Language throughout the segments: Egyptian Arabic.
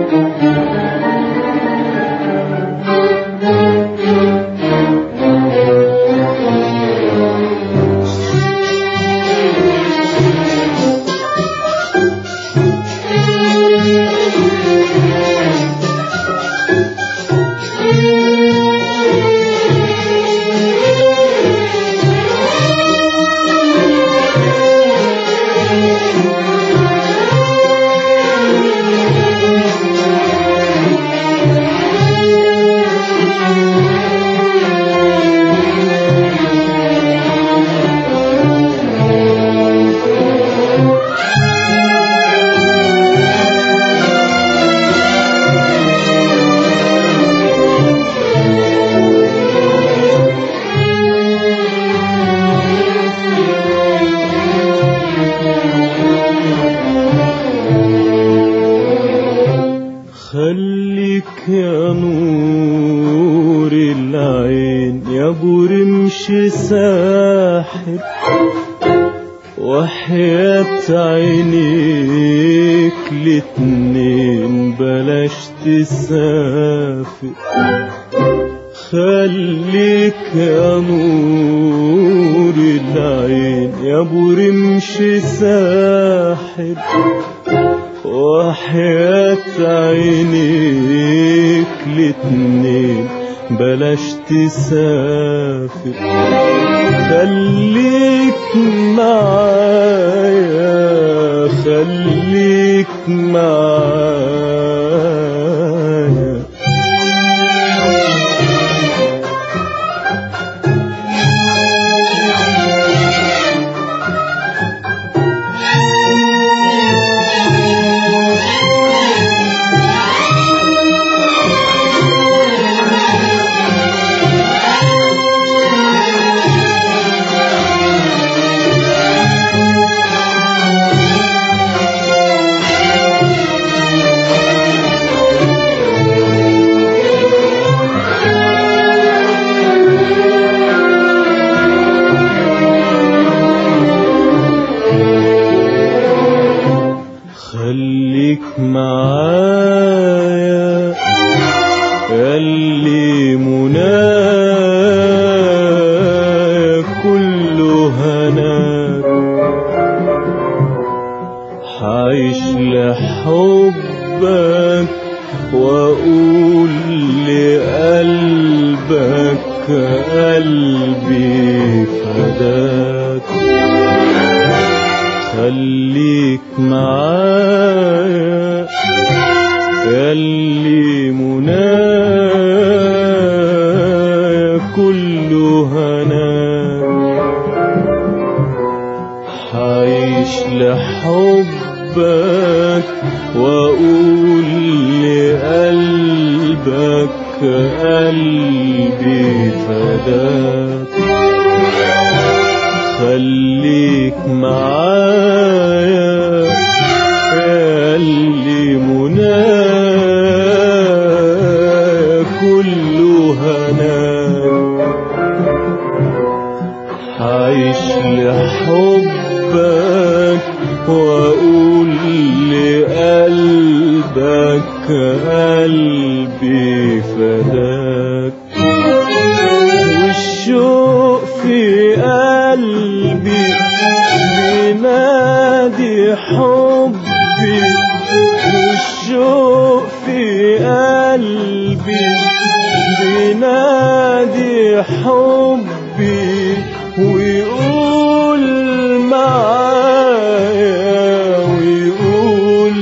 خليك يا نور العين يا ابو رمش ساحر وحياة عينيك الاتنين بلاش تسافر خليك يا نور العين يا ابو رمش ساحر وحياة عينيك الاتنين بلاش تسافر خليك معايا خليك معايا خليك معايا ياللي منايا كله هناك حعيش لحبك واقول لقلبك قلبي فداك خليك معايا ياللي منايا كله هناك حعيش لحبك واقول لقلبك قلبي فداك خليك معايا ياللي منايا كله هناك حعيش لحبك واقول لقلبك قلبي فداك والشوق في قلبي بينادي حبي والشوق في قلبي بينادي حبي ويقول معايا ويقول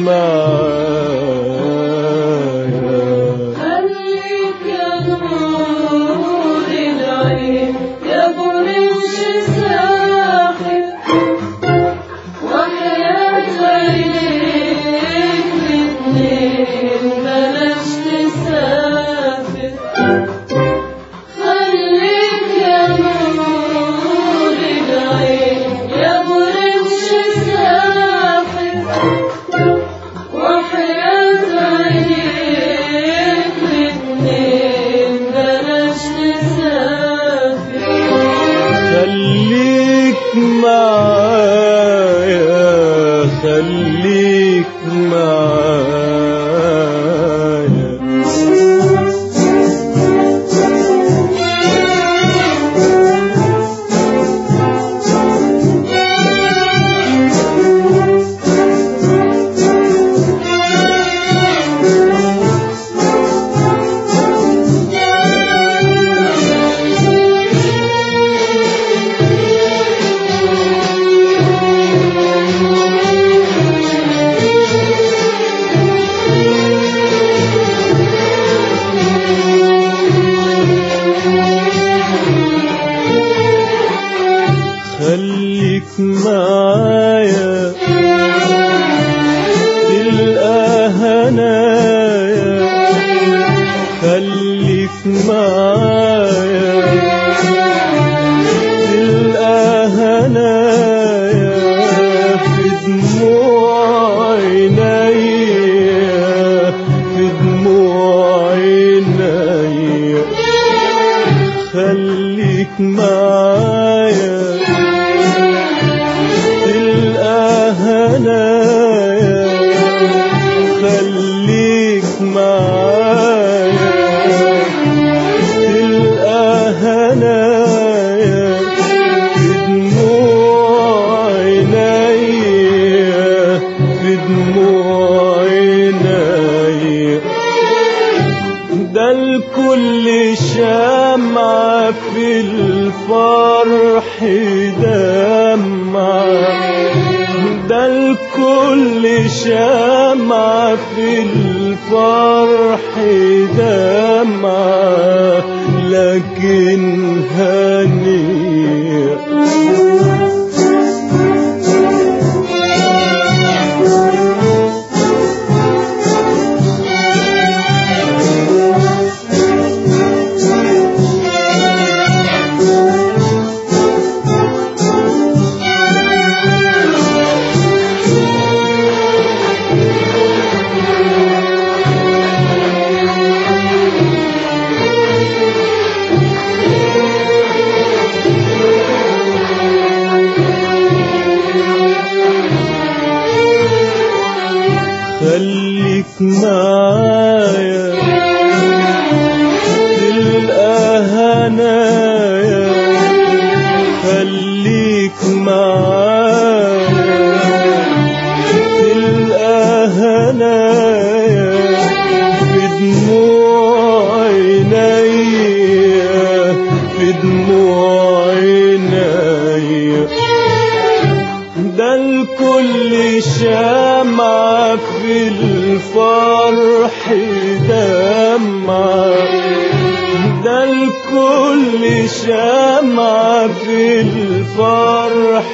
معايا خليك يا نور العين يا برمش ساحر وحياة عينيك الاتنين بلاش تسافر خليك يا نور العين يا برمش ساحر وحياة عينيك الاتنين بلاش تسافر خليك معايا خليك معايا في دموع عيني ده الكل شمعة في الفرح دمعة ده الكل شمعة في الفرح دمعة لكن هنيئ خليك معايا تلقى هنايا خليك معايا تلقى هنايا في دموع عينيا في دموع عينيا ده الكل شمعة في الفرح دمعة ده الكل شمعة في الفرح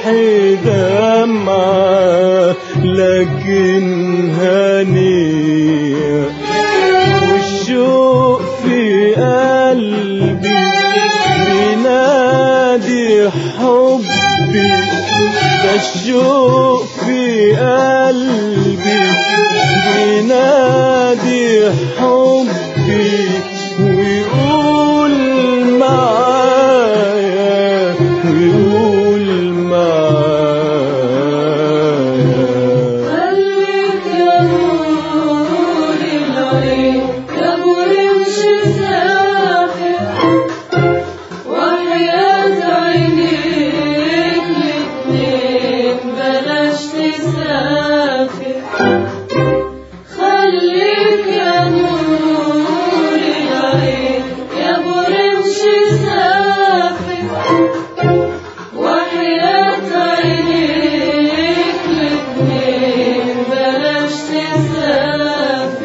دمعة لكن هنيئة والشوق في قلبي بينادي حبي ده الشوق في قلبي بينادي حبي ويقول معايا ويقول معايا خليك يا نور العين يا برمش ساحر وحياة عينيك الاتنين بلاش تسافر خليك يا نور العين يا برمش ساحر وحياة عينيك الاتنين بلاش تسافر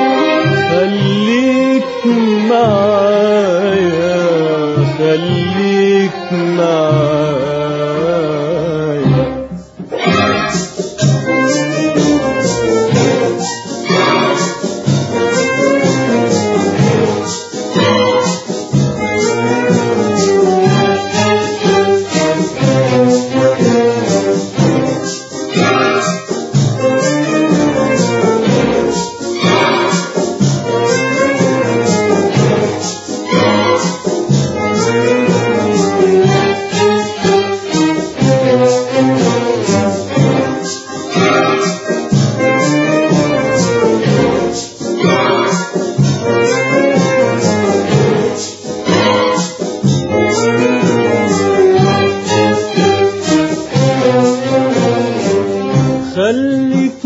خليك معايا خليك معايا خليك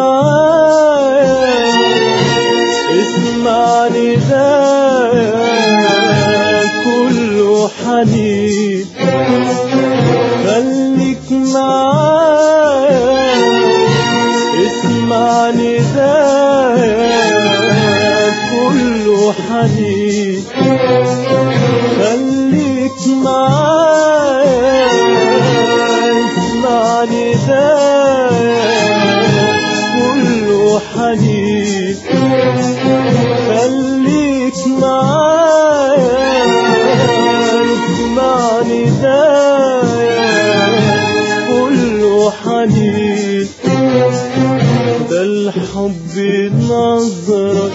معايا اسمع ندايا كله حنين خليك معايا اسمع ندايا كله حنين خليك معايا اسمع ندايا كله حنين خليك معايا اسمع ندايا كله حنين ده الحب نظرة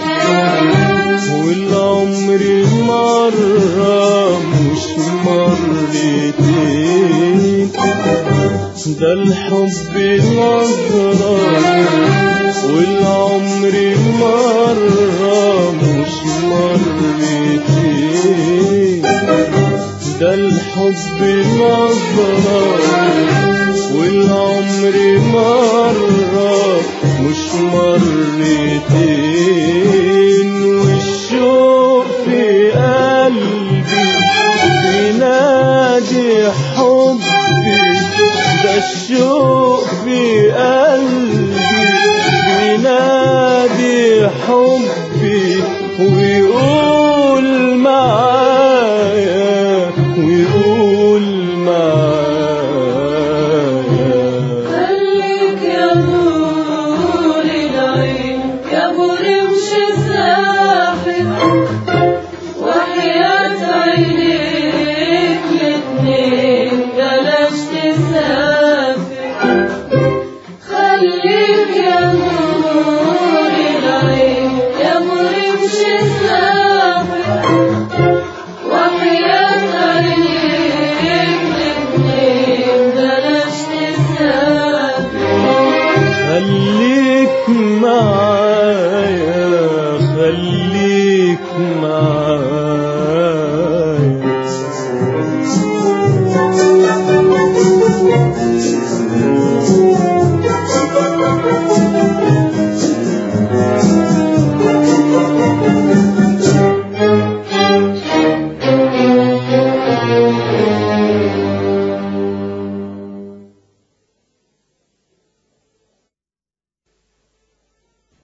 والعمر مرة مش مرتين ده الحب نظرة والعمر مرة مش مرتين ده الحب نظرة والعمر مرة حبي ويقول معايا ويقول معايا خليك يا نور العين يا ابو رمش ساحر وحياة عينيك الاتنين بلاش تسافر خليك يا نور العين يا ابو رمش ساحر وحياة عينيك الاتنين بلاش تسافر خليك معايا